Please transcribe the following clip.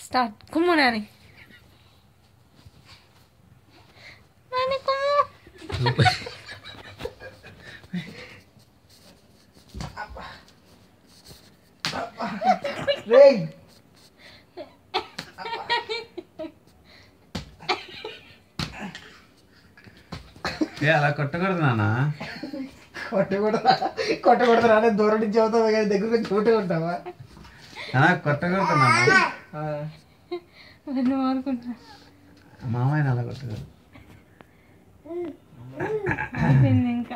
Start కుమ్ము నాని నాని కుమ్ము రేయ్ ఏ అలా కొట్టకూడదు నాన్న కొట్టకూడదా కొట్టకూడదు అంటే దూరం నుంచి అవుతావు కానీ దగ్గర నుంచి చూటే ఉంటావా నాన్న కొట్టకూడదు నాన్న ఆ. నువ్వు అనుకుంటా మామయ్య అలా కొట్టకూడదు అయిపోయింది ఇంకా